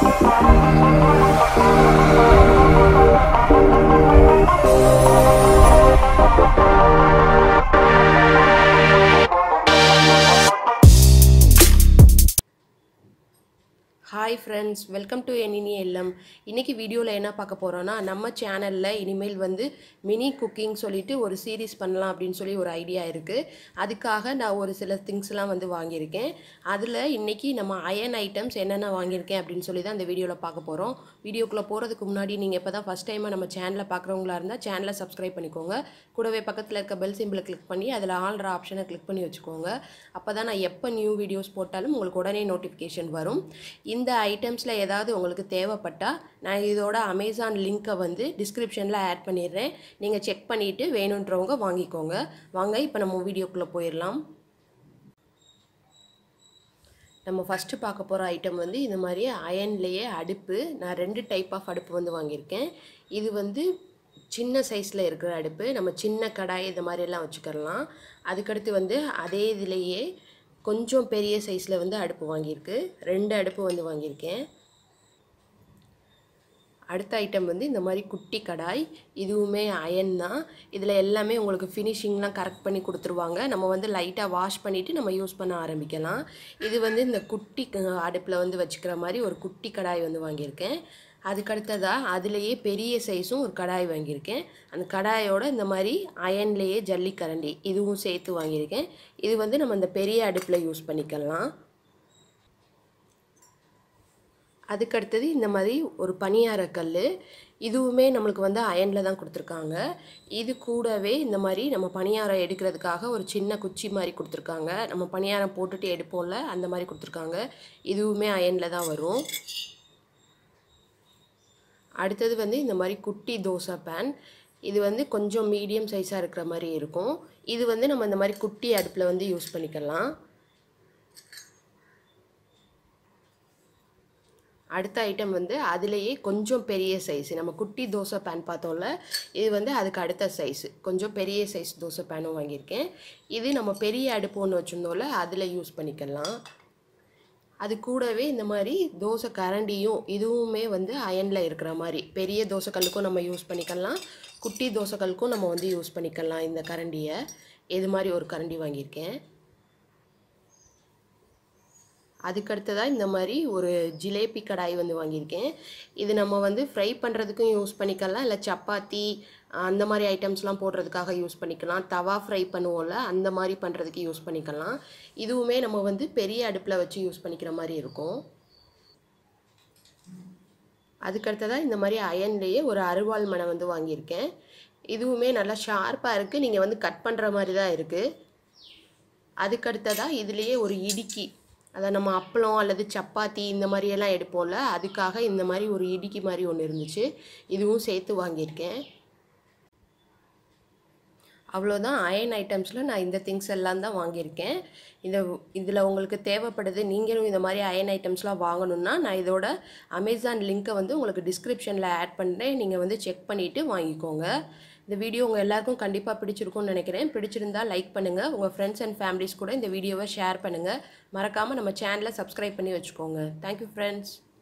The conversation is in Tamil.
ஹாய் ஃப்ரெண்ட்ஸ் வெல்கம் டு எனினி இல்லம் இன்றைக்கி வீடியோவில் என்ன பார்க்க போகிறோன்னா நம்ம சேனலில் இனிமேல் வந்து மினி குக்கிங் சொல்லிட்டு ஒரு சீரீஸ் பண்ணலாம் அப்படின்னு சொல்லி ஒரு ஐடியா இருக்குது அதுக்காக நான் ஒரு சில திங்ஸ்லாம் வந்து வாங்கியிருக்கேன் அதில் இன்றைக்கி நம்ம அயன் ஐட்டம்ஸ் என்னென்ன வாங்கியிருக்கேன் அப்படின்னு சொல்லி தான் இந்த வீடியோவில் பார்க்க போகிறோம் வீடியோக்குள்ளே போகிறதுக்கு முன்னாடி நீங்கள் இப்போ தான் ஃபஸ்ட் டைமாக நம்ம சேனலை பார்க்குறவங்களா இருந்தால் சேனலை சப்ஸ்கிரைப் பண்ணிக்கோங்க கூடவே பக்கத்தில் இருக்க பெல் சிம்பிளை கிளிக் பண்ணி அதில் ஆல்ற ஆப்ஷனை கிளிக் பண்ணி வச்சுக்கோங்க அப்போ தான் நான் எப்போ நியூ வீடியோஸ் போட்டாலும் உங்களுக்கு உடனே நோட்டிஃபிகேஷன் வரும் இந்த ஐட்டம்ஸில் ஏதாவது உங்களுக்கு தேவைப்பட்டால் நான் இதோட அமேசான் லிங்க்கை வந்து டிஸ்கிரிப்ஷனில் ஆட் பண்ணிடுறேன் நீங்கள் செக் பண்ணிவிட்டு வேணுன்றவங்க வாங்கிக்கோங்க வாங்க இப்போ நம்ம வீடியோக்குள்ளே போயிடலாம் நம்ம ஃபஸ்ட்டு பார்க்க போகிற ஐட்டம் வந்து இந்த மாதிரி அயன்லேயே அடுப்பு நான் ரெண்டு டைப் ஆஃப் அடுப்பு வந்து வாங்கியிருக்கேன் இது வந்து சின்ன சைஸில் இருக்கிற அடுப்பு நம்ம சின்ன கடாய் இந்த மாதிரியெல்லாம் வச்சுக்கலாம் அதுக்கடுத்து வந்து அதே இதுலேயே கொஞ்சம் பெரிய சைஸில் வந்து அடுப்பு வாங்கியிருக்கு ரெண்டு அடுப்பு வந்து வாங்கியிருக்கேன் அடுத்த ஐட்டம் வந்து இந்த மாதிரி குட்டி கடாய் இதுவுமே அயன் தான் இதில் எல்லாமே உங்களுக்கு ஃபினிஷிங்லாம் கரெக்ட் பண்ணி கொடுத்துருவாங்க நம்ம வந்து லைட்டாக வாஷ் பண்ணிவிட்டு நம்ம யூஸ் பண்ண ஆரம்பிக்கலாம் இது வந்து இந்த குட்டி அடுப்பில் வந்து வச்சுக்கிற மாதிரி ஒரு குட்டி கடாய் வந்து வாங்கியிருக்கேன் அதுக்கடுத்ததாக அதுலேயே பெரிய சைஸும் ஒரு கடாய் வாங்கியிருக்கேன் அந்த கடாயோட இந்த மாதிரி அயன்லேயே ஜல்லிக்கரண்டி இதுவும் சேர்த்து வாங்கியிருக்கேன் இது வந்து நம்ம இந்த பெரிய அடுப்பில் யூஸ் பண்ணிக்கலாம் அதுக்கடுத்தது இந்த மாதிரி ஒரு பனியாரக்கல் இதுவுமே நம்மளுக்கு வந்து அயனில் தான் கொடுத்துருக்காங்க இது கூடவே இந்த மாதிரி நம்ம பணியாரம் எடுக்கிறதுக்காக ஒரு சின்ன குச்சி மாதிரி கொடுத்துருக்காங்க நம்ம பணியாரம் போட்டுட்டு எடுப்போம்ல அந்த மாதிரி கொடுத்துருக்காங்க இதுவுமே அயனில் தான் வரும் அடுத்தது வந்து இந்த மாதிரி குட்டி தோசை பேன் இது வந்து கொஞ்சம் மீடியம் சைஸாக இருக்கிற மாதிரி இருக்கும் இது வந்து நம்ம இந்த மாதிரி குட்டி அடுப்பில் வந்து யூஸ் பண்ணிக்கலாம் அடுத்த ஐட்டம் வந்து அதுலேயே கொஞ்சம் பெரிய சைஸ் நம்ம குட்டி தோசை பேன் பார்த்தோம்ல இது வந்து அதுக்கு அடுத்த சைஸு கொஞ்சம் பெரிய சைஸ் தோசை பேனும் வாங்கியிருக்கேன் இது நம்ம பெரிய அடுப்பு ஒன்று வச்சுருந்தோம்ல அதில் யூஸ் பண்ணிக்கலாம் அது கூடவே இந்த மாதிரி தோசை கரண்டியும் இதுவுமே வந்து அயனில் இருக்கிற மாதிரி பெரிய தோசைக்கல்லுக்கும் நம்ம யூஸ் பண்ணிக்கலாம் குட்டி தோசைக்கல்லுக்கும் நம்ம வந்து யூஸ் பண்ணிக்கலாம் இந்த கரண்டியை இது மாதிரி ஒரு கரண்டி வாங்கியிருக்கேன் அதுக்கடுத்ததாக இந்த மாதிரி ஒரு ஜிலேபி கடாய் வந்து வாங்கியிருக்கேன் இது நம்ம வந்து ஃப்ரை பண்ணுறதுக்கும் யூஸ் பண்ணிக்கலாம் இல்லை சப்பாத்தி அந்த மாதிரி ஐட்டம்ஸ்லாம் போடுறதுக்காக யூஸ் பண்ணிக்கலாம் தவா ஃப்ரை பண்ணுவோம்ல அந்த மாதிரி பண்ணுறதுக்கு யூஸ் பண்ணிக்கலாம் இதுவுமே நம்ம வந்து பெரிய அடுப்பில் வச்சு யூஸ் பண்ணிக்கிற மாதிரி இருக்கும் அதுக்கடுத்ததாக இந்த மாதிரி அயன்லேயே ஒரு அருவாள் மனை வந்து வாங்கியிருக்கேன் இதுவுமே நல்லா ஷார்ப்பாக இருக்குது நீங்கள் வந்து கட் பண்ணுற மாதிரி தான் இருக்குது அதுக்கடுத்ததாக இதுலேயே ஒரு இடுக்கி அதை நம்ம அப்பளம் அல்லது சப்பாத்தி இந்த மாதிரியெல்லாம் எடுப்போம்ல அதுக்காக இந்த மாதிரி ஒரு இடுக்கி மாதிரி ஒன்று இருந்துச்சு இதுவும் சேர்த்து வாங்கியிருக்கேன் அவ்வளோதான் அயன் ஐட்டம்ஸில் நான் இந்த திங்ஸ் எல்லாம் தான் வாங்கியிருக்கேன் இந்த இதில் உங்களுக்கு தேவைப்படுது நீங்களும் இந்த மாதிரி அயன் ஐட்டம்ஸ்லாம் வாங்கணுன்னா நான் இதோட அமேசான் லிங்க்கை வந்து உங்களுக்கு டிஸ்கிரிப்ஷனில் ஆட் பண்ணுறேன் நீங்கள் வந்து செக் பண்ணிவிட்டு வாங்கிக்கோங்க இந்த வீடியோ உங்கள் எல்லாருக்கும் கண்டிப்பாக பிடிச்சிருக்கும்னு நினைக்கிறேன் பிடிச்சிருந்தா லைக் பண்ணுங்கள் உங்கள் ஃப்ரெண்ட்ஸ் அண்ட் ஃபேமிலிஸ் கூட இந்த வீடியோவை ஷேர் பண்ணுங்கள் மறக்காமல் நம்ம சேனலை சப்ஸ்கிரைப் பண்ணி வச்சுக்கோங்க தேங்க்யூ ஃப்ரெண்ட்ஸ்